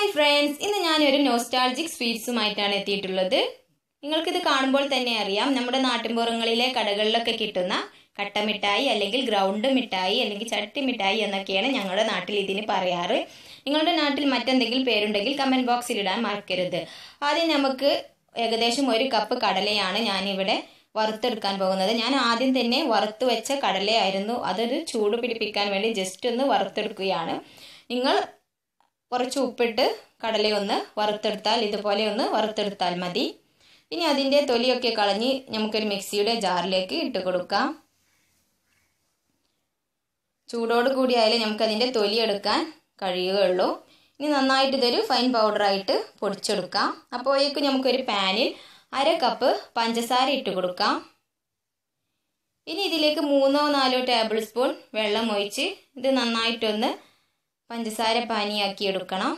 friends ഇന്ന് ഞാനൊരു nostalgic സ്വീറ്റ്സുമായിട്ടാണ് എത്തിയിട്ടുള്ളത് നിങ്ങൾക്കിത് കാണുമ്പോൾ തന്നെ അറിയാം നമ്മുടെ നാട്ടിൻപുറങ്ങളിലെ കടകളിലൊക്കെ കിട്ടുന്ന കട്ടമിഠായി അല്ലെങ്കിൽ ഗ്രൗണ്ട് മിഠായി അല്ലെങ്കിൽ ചട്ടി മിഠായി എന്നൊക്കെയാണ് ഞങ്ങളുടെ നാട്ടിൽ ഇതിന് പറയാറ് നിങ്ങളുടെ നാട്ടിൽ മറ്റെന്തെങ്കിലും പേരുണ്ടെങ്കിൽ കമൻറ്റ് ബോക്സിൽ ഇടാൻ മറക്കരുത് ആദ്യം നമുക്ക് ഏകദേശം ഒരു കപ്പ് കടലയാണ് ഞാനിവിടെ വറുത്തെടുക്കാൻ പോകുന്നത് ഞാൻ ആദ്യം തന്നെ വറുത്ത് വെച്ച കടലയായിരുന്നു അതൊരു ചൂട് പിടിപ്പിക്കാൻ വേണ്ടി ജസ്റ്റ് ഒന്ന് വറുത്തെടുക്കുകയാണ് നിങ്ങൾ കുറച്ച് ഉപ്പിട്ട് കടലയൊന്ന് വറുത്തെടുത്താൽ ഇതുപോലെ ഒന്ന് വറുത്തെടുത്താൽ മതി ഇനി അതിൻ്റെ തൊലിയൊക്കെ കളഞ്ഞ് നമുക്കൊരു മിക്സിയുടെ ജാറിലേക്ക് ഇട്ട് കൊടുക്കാം ചൂടോട് കൂടി ആയാലും നമുക്കതിൻ്റെ തൊലി എടുക്കാൻ കഴിയുകയുള്ളൂ ഇനി നന്നായിട്ട് ഇതൊരു ഫൈൻ പൗഡറായിട്ട് പൊടിച്ചെടുക്കാം അപ്പോഴേക്കും നമുക്കൊരു പാനിൽ അര കപ്പ് പഞ്ചസാര ഇട്ട് കൊടുക്കാം ഇനി ഇതിലേക്ക് മൂന്നോ നാലോ ടേബിൾ സ്പൂൺ വെള്ളം ഒഴിച്ച് ഇത് നന്നായിട്ടൊന്ന് പഞ്ചസാര പാനിയാക്കി എടുക്കണം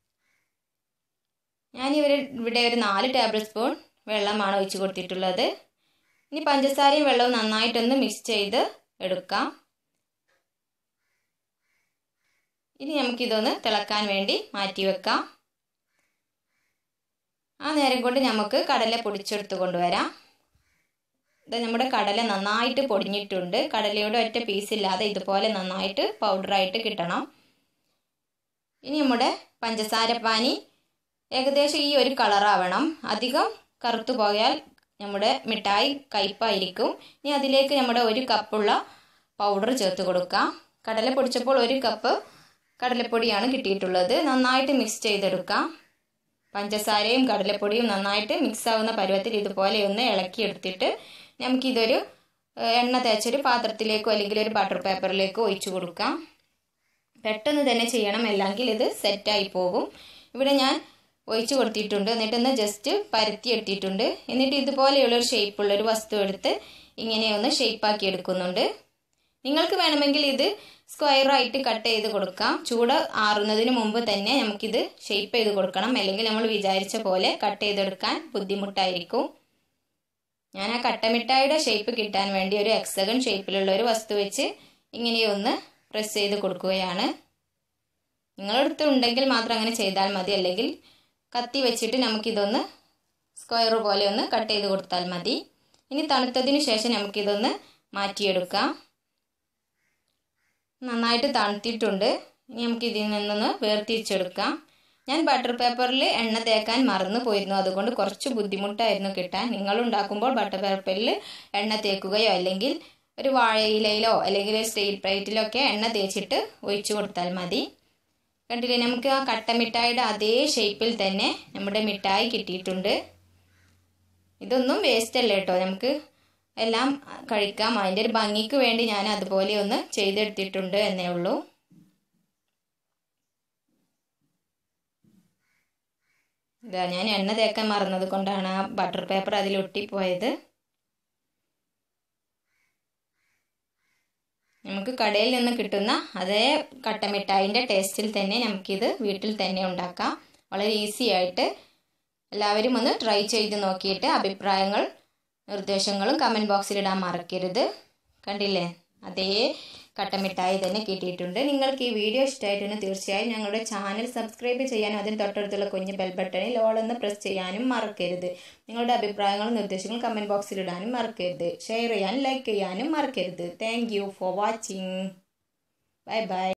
ഞാനിവർ ഇവിടെ ഒരു നാല് ടേബിൾ സ്പൂൺ വെള്ളമാണ് ഒഴിച്ച് കൊടുത്തിട്ടുള്ളത് ഇനി പഞ്ചസാരയും വെള്ളവും നന്നായിട്ടൊന്ന് മിക്സ് ചെയ്ത് എടുക്കാം ഇനി നമുക്കിതൊന്ന് തിളക്കാൻ വേണ്ടി മാറ്റി വെക്കാം ആ നേരം കൊണ്ട് നമുക്ക് കടല പൊടിച്ചെടുത്ത് കൊണ്ടുവരാം ഇത് നമ്മുടെ കടല നന്നായിട്ട് പൊടിഞ്ഞിട്ടുണ്ട് കടലയുടെ ഒറ്റ പീസില്ലാതെ ഇതുപോലെ നന്നായിട്ട് പൗഡറായിട്ട് കിട്ടണം ഇനി നമ്മുടെ പഞ്ചസാരപ്പാനി ഏകദേശം ഈ ഒരു കളറാവണം അധികം കറുത്തു പോയാൽ നമ്മുടെ മിഠായി കയ്പായിരിക്കും ഇനി അതിലേക്ക് നമ്മുടെ ഒരു കപ്പുള്ള പൗഡർ ചേർത്ത് കൊടുക്കാം കടല പൊടിച്ചപ്പോൾ ഒരു കപ്പ് കടലപ്പൊടിയാണ് കിട്ടിയിട്ടുള്ളത് നന്നായിട്ട് മിക്സ് ചെയ്തെടുക്കാം പഞ്ചസാരയും കടലപ്പൊടിയും നന്നായിട്ട് മിക്സ് ആവുന്ന പരുവത്തിൽ ഇതുപോലെ ഒന്ന് ഇളക്കിയെടുത്തിട്ട് നമുക്കിതൊരു എണ്ണ തേച്ചൊരു പാത്രത്തിലേക്കോ അല്ലെങ്കിൽ ഒരു ബട്ടർ പേപ്പറിലേക്കോ ഒഴിച്ചു കൊടുക്കാം പെട്ടെന്ന് തന്നെ ചെയ്യണം അല്ലെങ്കിൽ ഇത് സെറ്റായി പോകും ഇവിടെ ഞാൻ ഒഴിച്ചു കൊടുത്തിട്ടുണ്ട് എന്നിട്ടൊന്ന് ജസ്റ്റ് പരത്തി എടുത്തിട്ടുണ്ട് എന്നിട്ട് ഇതുപോലെയുള്ളൊരു ഷേപ്പുള്ളൊരു വസ്തു എടുത്ത് ഇങ്ങനെ ഒന്ന് ഷേപ്പാക്കി എടുക്കുന്നുണ്ട് നിങ്ങൾക്ക് വേണമെങ്കിൽ ഇത് സ്ക്വയറായിട്ട് കട്ട് ചെയ്ത് കൊടുക്കാം ചൂട് ആറുന്നതിന് മുമ്പ് തന്നെ നമുക്കിത് ഷേപ്പ് ചെയ്ത് കൊടുക്കണം അല്ലെങ്കിൽ നമ്മൾ വിചാരിച്ച പോലെ കട്ട് ചെയ്തെടുക്കാൻ ബുദ്ധിമുട്ടായിരിക്കും ഞാൻ ആ കട്ടമിഠായിയുടെ ഷേപ്പ് കിട്ടാൻ വേണ്ടി ഒരു എക്സഗൺ ഷേപ്പിലുള്ള ഒരു വസ്തു വെച്ച് ഇങ്ങനെയൊന്ന് പ്രസ് ചെയ്ത് കൊടുക്കുകയാണ് നിങ്ങളടുത്ത് ഉണ്ടെങ്കിൽ മാത്രം അങ്ങനെ ചെയ്താൽ മതി അല്ലെങ്കിൽ കത്തി വെച്ചിട്ട് നമുക്കിതൊന്ന് സ്ക്വയർ പോലെ ഒന്ന് കട്ട് ചെയ്ത് കൊടുത്താൽ മതി ഇനി തണുത്തതിന് ശേഷം നമുക്കിതൊന്ന് മാറ്റിയെടുക്കാം നന്നായിട്ട് തണുത്തിട്ടുണ്ട് ഇനി നമുക്ക് ഇതിൽ നിന്നൊന്ന് വേർതിരിച്ചെടുക്കാം ഞാൻ ബട്ടർ പേപ്പറിൽ എണ്ണ തേക്കാൻ മറന്നു പോയിരുന്നു അതുകൊണ്ട് കുറച്ച് ബുദ്ധിമുട്ടായിരുന്നു കിട്ടാൻ നിങ്ങൾ ഉണ്ടാക്കുമ്പോൾ ബട്ടർ പേപ്പറിൽ എണ്ണ തേക്കുകയോ അല്ലെങ്കിൽ ഒരു വാഴയിലയിലോ അല്ലെങ്കിൽ സ്റ്റീൽ പ്ലേറ്റിലോ ഒക്കെ എണ്ണ തേച്ചിട്ട് ഒഴിച്ചു കൊടുത്താൽ മതി കണ്ടില്ലേ നമുക്ക് ആ കട്ട മിഠായിയുടെ അതേ ഷേപ്പിൽ തന്നെ നമ്മുടെ മിഠായി കിട്ടിയിട്ടുണ്ട് ഇതൊന്നും വേസ്റ്റ് അല്ല കേട്ടോ നമുക്ക് എല്ലാം കഴിക്കാം അതിൻ്റെ ഒരു ഭംഗിക്ക് വേണ്ടി ഞാൻ അതുപോലെ ഒന്ന് ചെയ്തെടുത്തിട്ടുണ്ട് എന്നേ ഉള്ളൂ ഇതാ ഞാൻ എണ്ണ തേക്കാൻ മറന്നത് കൊണ്ടാണ് ആ ബട്ടർ പേപ്പർ അതിൽ ഒട്ടിപ്പോയത് നമുക്ക് കടയിൽ നിന്ന് കിട്ടുന്ന അതേ കട്ടമിഠായിൻ്റെ ടേസ്റ്റിൽ തന്നെ നമുക്കിത് വീട്ടിൽ തന്നെ ഉണ്ടാക്കാം വളരെ ഈസി ആയിട്ട് എല്ലാവരും ഒന്ന് ട്രൈ ചെയ്ത് നോക്കിയിട്ട് അഭിപ്രായങ്ങൾ നിർദ്ദേശങ്ങളും കമൻറ്റ് ബോക്സിൽ ഇടാൻ മറക്കരുത് കണ്ടില്ലേ അതേ കട്ടമിഠായി തന്നെ കിട്ടിയിട്ടുണ്ട് നിങ്ങൾക്ക് ഈ വീഡിയോ ഇഷ്ടമായിട്ടുണ്ടെങ്കിൽ തീർച്ചയായും ഞങ്ങളുടെ ചാനൽ സബ്സ്ക്രൈബ് ചെയ്യാനും അതിന് തൊട്ടടുത്തുള്ള കുഞ്ഞ് ബെൽ ബട്ടണിൽ ഓൾ എന്ന് പ്രസ് ചെയ്യാനും മറക്കരുത് നിങ്ങളുടെ അഭിപ്രായങ്ങളും നിർദ്ദേശങ്ങളും കമൻറ്റ് ബോക്സിൽ ഇടാനും മറക്കരുത് ഷെയർ ചെയ്യാനും ലൈക്ക് ചെയ്യാനും മറക്കരുത് thank you for watching bye by